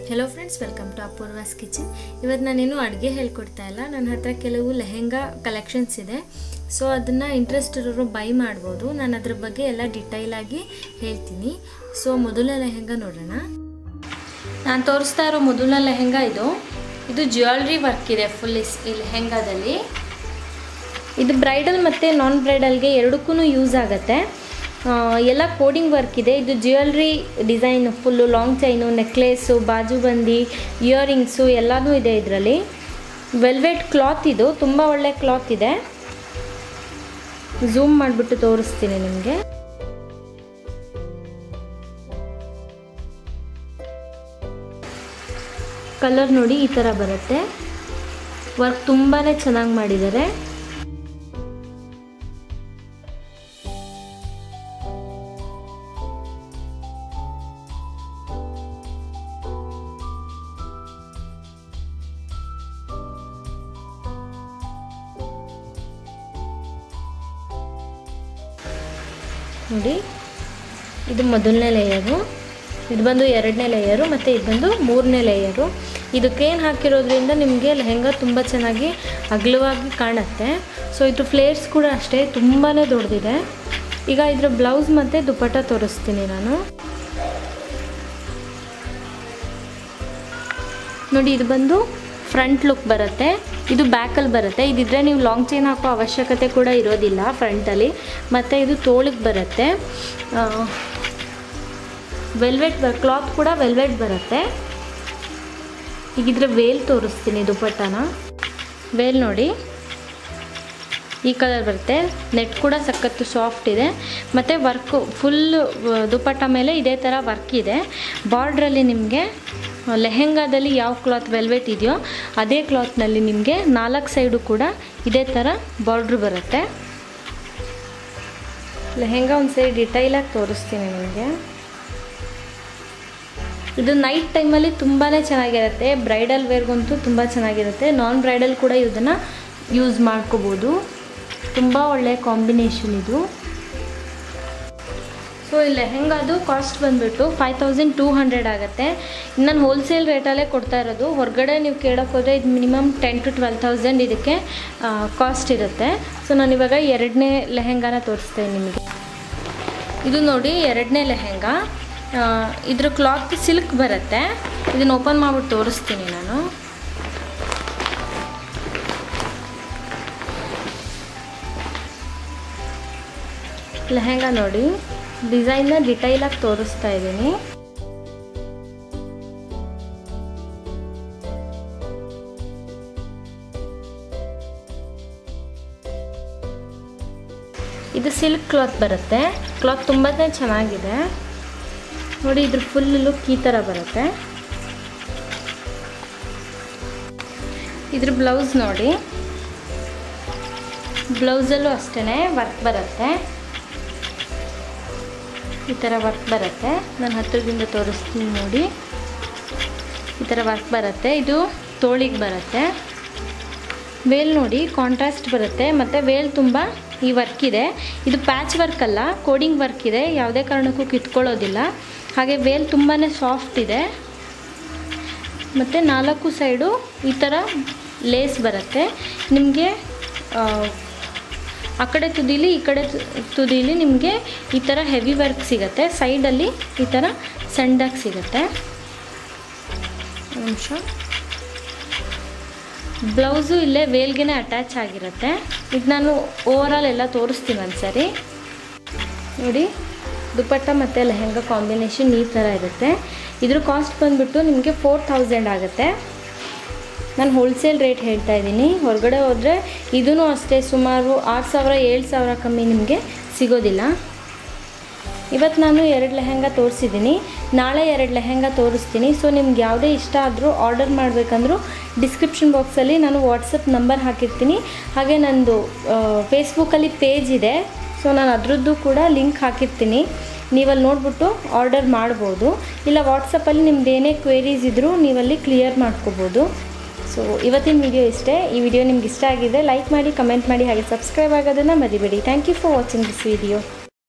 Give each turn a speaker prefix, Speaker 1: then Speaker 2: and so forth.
Speaker 1: hello friends welcome to Apoorva's kitchen ಇವತ್ತು ನಾನೇನು ಅಡುಗೆ ಹೇಳ್ಕೊಡ್ತಾ ಇಲ್ಲ ನನ್ನ ಹತ್ರ ಕೆಲವು ಲೆಹೆಂಗಾ ಕಲೆಕ್ಷನ್ಸ್ ಇದೆ ಸೊ ಅದನ್ನು ಇಂಟ್ರೆಸ್ಟ್ ಇರೋರು ಬೈ ಮಾಡ್ಬೋದು ನಾನು ಅದ್ರ ಬಗ್ಗೆ ಎಲ್ಲ ಡಿಟೈಲಾಗಿ ಹೇಳ್ತೀನಿ ಸೊ ಮೊದಲ ಲೆಹೆಂಗಾ ನೋಡೋಣ ನಾನು ತೋರಿಸ್ತಾ ಇರೋ ಮೊದಲ ಲೆಹೆಂಗಾ ಇದು ಇದು ಜ್ಯುವೆಲ್ರಿ ವರ್ಕ್ ಇದೆ ಫುಲ್ ಈ ಲೆಹೆಂಗಾದಲ್ಲಿ ಇದು ಬ್ರೈಡಲ್ ಮತ್ತು ನಾನ್ ಬ್ರೈಡಲ್ಗೆ ಎರಡಕ್ಕೂ ಯೂಸ್ ಆಗುತ್ತೆ ಆ, ಎಲ್ಲ ಕೋಡಿಂಗ್ ವರ್ಕ್ ಇದೆ ಇದು jewellery design full long chain necklace ಬಾಜುಬಂದಿ ಇಯರಿಂಗ್ಸು ಎಲ್ಲನೂ ಇದೆ ಇದರಲ್ಲಿ ವೆಲ್ವೆಟ್ ಕ್ಲಾತ್ ಇದು ತುಂಬ ಒಳ್ಳೆ ಕ್ಲಾತ್ ಇದೆ ಝೂಮ್ ಮಾಡಿಬಿಟ್ಟು ತೋರಿಸ್ತೀನಿ ನಿಮಗೆ ಕಲರ್ ನೋಡಿ ಈ ಥರ ಬರುತ್ತೆ ವರ್ಕ್ ತುಂಬಾ ಚೆನ್ನಾಗಿ ಮಾಡಿದ್ದಾರೆ ನೋಡಿ ಇದು ಮೊದಲನೇ ಲೇಯರು ಇದು ಬಂದು ಎರಡನೇ ಲೇಯರು ಮತ್ತು ಇದು ಬಂದು ಮೂರನೇ ಲೇಯರು ಇದಕ್ಕೇನು ಹಾಕಿರೋದ್ರಿಂದ ನಿಮಗೆ ಲೆಹೆಂಗಾ ತುಂಬ ಚೆನ್ನಾಗಿ ಅಗಲವಾಗಿ ಕಾಣುತ್ತೆ ಸೊ ಇದ್ರ ಫ್ಲೇರ್ಸ್ ಕೂಡ ಅಷ್ಟೇ ತುಂಬಾ ದೊಡ್ಡದಿದೆ ಈಗ ಇದ್ರ ಬ್ಲೌಸ್ ಮತ್ತು ದುಪ್ಪಟ್ಟ ತೋರಿಸ್ತೀನಿ ನಾನು ನೋಡಿ ಇದು ಬಂದು ಫ್ರಂಟ್ ಲುಕ್ ಬರುತ್ತೆ ಇದು ಬ್ಯಾಕಲ್ಲಿ ಬರುತ್ತೆ ಇದಿದ್ರೆ ನೀವು ಲಾಂಗ್ ಚೈನ್ ಹಾಕೋ ಅವಶ್ಯಕತೆ ಕೂಡ ಇರೋದಿಲ್ಲ ಫ್ರಂಟಲ್ಲಿ ಮತ್ತು ಇದು ತೋಳಿಗೆ ಬರುತ್ತೆ ವೆಲ್ವೆಟ್ ಕ್ಲಾತ್ ಕೂಡ ವೆಲ್ವೆಟ್ ಬರುತ್ತೆ ಈಗಿದ್ರೆ ವೇಲ್ ತೋರಿಸ್ತೀನಿ ದುಪ್ಪಟ್ಟನ ವೇಲ್ ನೋಡಿ ಈ ಕಲರ್ ಬರುತ್ತೆ ನೆಟ್ ಕೂಡ ಸಖತ್ತು ಸಾಫ್ಟ್ ಇದೆ ಮತ್ತು ವರ್ಕು ಫುಲ್ ದುಪ್ಪಟ್ಟ ಮೇಲೆ ಇದೇ ಥರ ವರ್ಕ್ ಇದೆ ಬಾರ್ಡ್ರಲ್ಲಿ ನಿಮಗೆ ಲೆಹೆಂಗಾದಲ್ಲಿ ಯಾವ ಕ್ಲಾತ್ ವೆಲ್ವೆಟ್ ಇದೆಯೋ ಅದೇ ಕ್ಲಾತ್ನಲ್ಲಿ ನಿಮಗೆ ನಾಲ್ಕು ಸೈಡು ಕೂಡ ಇದೇ ಥರ ಬಾರ್ಡ್ರ್ ಬರುತ್ತೆ ಲೆಹೆಂಗಾ ಒಂದು ಸೈಡ್ ಡಿಟೈಲಾಗಿ ತೋರಿಸ್ತೀನಿ ನಿಮಗೆ ಇದು ನೈಟ್ ಟೈಮಲ್ಲಿ ತುಂಬಾ ಚೆನ್ನಾಗಿರುತ್ತೆ ಬ್ರೈಡಲ್ ವೇರ್ಗಂತೂ ತುಂಬ ಚೆನ್ನಾಗಿರುತ್ತೆ ನಾನ್ ಬ್ರೈಡಲ್ ಕೂಡ ಇದನ್ನು ಯೂಸ್ ಮಾಡ್ಕೋಬೋದು ತುಂಬ ಒಳ್ಳೆಯ ಕಾಂಬಿನೇಷನ್ ಇದು ಸೊ ಈ ಲೆಹೆಂಗಾದು ಕಾಸ್ಟ್ ಬಂದುಬಿಟ್ಟು ಫೈವ್ ತೌಸಂಡ್ ಟೂ ಹಂಡ್ರೆಡ್ ಆಗುತ್ತೆ ನಾನು ಹೋಲ್ಸೇಲ್ ರೇಟಲ್ಲೇ ಕೊಡ್ತಾ ಇರೋದು ಹೊರಗಡೆ ನೀವು ಕೇಳೋಕೆ ಹೋದರೆ ಇದು minimum ten to twelve thousand ಇದಕ್ಕೆ ಕಾಸ್ಟ್ ಇರುತ್ತೆ ಸೊ ನಾನು ಇವಾಗ ಎರಡನೇ ಲೆಹೆಂಗಾನ ತೋರಿಸ್ತೇನೆ ನಿಮಗೆ ಇದು ನೋಡಿ ಎರಡನೇ ಲೆಹೆಂಗಾ ಆ, ಇದ್ರ ಕ್ಲಾತ್ ಸಿಲ್ಕ್ ಬರುತ್ತೆ ಇದನ್ನು ಓಪನ್ ಮಾಡ್ಬಿಟ್ಟು ತೋರಿಸ್ತೀನಿ ನಾನು ಲೆಹೆಂಗಾ ನೋಡಿ ಡಿಸೈನ್ನ ಡಿಟೈಲಾಗಿ ತೋರಿಸ್ತಾ ಇದ್ದೀನಿ ಇದು ಸಿಲ್ಕ್ ಕ್ಲಾತ್ ಬರುತ್ತೆ ಕ್ಲಾತ್ ತುಂಬಾ ಚೆನ್ನಾಗಿದೆ ನೋಡಿ ಇದ್ರ ಫುಲ್ ಲುಕ್ ಈ ಥರ ಬರುತ್ತೆ ಇದ್ರ ಬ್ಲೌಸ್ ನೋಡಿ ಬ್ಲೌಸಲ್ಲೂ ಅಷ್ಟೇ ವರ್ಕ್ ಬರುತ್ತೆ ಈ ಥರ ವರ್ಕ್ ಬರುತ್ತೆ ನಾನು ಹತ್ತಿರದಿಂದ ತೋರಿಸ್ತೀನಿ ನೋಡಿ ಈ ಥರ ವರ್ಕ್ ಬರುತ್ತೆ ಇದು ತೋಳಿಗೆ ಬರುತ್ತೆ ವೇಲ್ ನೋಡಿ ಕಾಂಟ್ರಾಸ್ಟ್ ಬರುತ್ತೆ ಮತ್ತು ವೇಲ್ ತುಂಬ ಈ ವರ್ಕ್ ಇದೆ ಇದು ಪ್ಯಾಚ್ ವರ್ಕ್ ಅಲ್ಲ ಕೋಡಿಂಗ್ ವರ್ಕ್ ಇದೆ ಯಾವುದೇ ಕಾರಣಕ್ಕೂ ಕಿತ್ಕೊಳ್ಳೋದಿಲ್ಲ ಹಾಗೆ ವೇಲ್ ತುಂಬಾ ಸಾಫ್ಟ್ ಇದೆ ಮತ್ತು ನಾಲ್ಕು ಸೈಡು ಈ ಥರ ಲೇಸ್ ಬರುತ್ತೆ ನಿಮಗೆ ಆ ಕಡೆ ತುದಿಲಿ ಈ ಕಡೆ ತು- ತುದಿಲಿ ನಿಮಗೆ ಈ ಥರ ಹೆವಿ ವರ್ಕ್ ಸಿಗುತ್ತೆ ಸೈಡಲ್ಲಿ ಈ ಥರ ಸಣ್ಣದಾಗಿ ಸಿಗುತ್ತೆ ಒಂದ್ ನಿಮಿಷ ಬ್ಲೌಸು ಇಲ್ಲೇ ವೇಲ್ಗೆನೆ ಅಟ್ಯಾಚ್ ಆಗಿರುತ್ತೆ ಈಗ ನಾನು ಓವರಾಲ್ ಎಲ್ಲ ತೋರಿಸ್ತೀನಿ ಒಂದ್ಸರಿ ನೋಡಿ ದುಪ್ಪಟ್ಟ ಮತ್ತು ಲೆಹೆಂಗಾ ಕಾಂಬಿನೇಷನ್ ಈ ಥರ ಇರುತ್ತೆ ಇದ್ರ ಕಾಸ್ಟ್ ಬಂದುಬಿಟ್ಟು ನಿಮಗೆ ಫೋರ್ ತೌಸಂಡ್ ಆಗುತ್ತೆ ನಾನು ಹೋಲ್ಸೇಲ್ ರೇಟ್ ಹೇಳ್ತಾ ಇದ್ದೀನಿ ಹೊರಗಡೆ ಹೋದರೆ ಇದೂ ಅಷ್ಟೇ ಸುಮಾರು ಆರು ಸಾವಿರ ಏಳು ಸಾವಿರ ಕಮ್ಮಿ ನಿಮಗೆ ಸಿಗೋದಿಲ್ಲ ಇವತ್ತು ನಾನು ಎರಡು ಲೆಹೆಂಗಾ ತೋರಿಸಿದ್ದೀನಿ ನಾಳೆ ಎರಡು ಲೆಹೆಂಗಾ ತೋರಿಸ್ತೀನಿ ಸೊ ನಿಮ್ಗೆ ಯಾವುದೇ ಇಷ್ಟ ಆದರೂ ಆರ್ಡರ್ ಮಾಡಬೇಕಂದ್ರೂ ಡಿಸ್ಕ್ರಿಪ್ಷನ್ ಬಾಕ್ಸಲ್ಲಿ ನಾನು ವಾಟ್ಸಪ್ ನಂಬರ್ ಹಾಕಿರ್ತೀನಿ ಹಾಗೆ ನಂದು ಫೇಸ್ಬುಕ್ಕಲ್ಲಿ ಪೇಜ್ ಇದೆ ಸೊ ನಾನು ಅದರದ್ದು ಕೂಡ ಲಿಂಕ್ ಹಾಕಿರ್ತೀನಿ ನೀವಲ್ಲಿ ನೋಡ್ಬಿಟ್ಟು ಆರ್ಡರ್ ಮಾಡ್ಬೋದು ಇಲ್ಲ ವಾಟ್ಸಪ್ಪಲ್ಲಿ ನಿಮ್ದು ಏನೇ ಕ್ವೇರೀಸ್ ಇದ್ದರೂ ನೀವಲ್ಲಿ ಕ್ಲಿಯರ್ ಮಾಡ್ಕೋಬೋದು ಸೊ ಇವತ್ತಿನ ವಿಡಿಯೋ ಇಷ್ಟೇ ಈ ವಿಡಿಯೋ ನಿಮ್ಗೆ ಇಷ್ಟ ಆಗಿದೆ ಲೈಕ್ ಮಾಡಿ ಕಮೆಂಟ್ ಮಾಡಿ ಹಾಗೆ ಸಬ್ಸ್ಕ್ರೈಬ್ ಆಗೋದನ್ನು ಮರಿಬೇಡಿ thank you for watching this video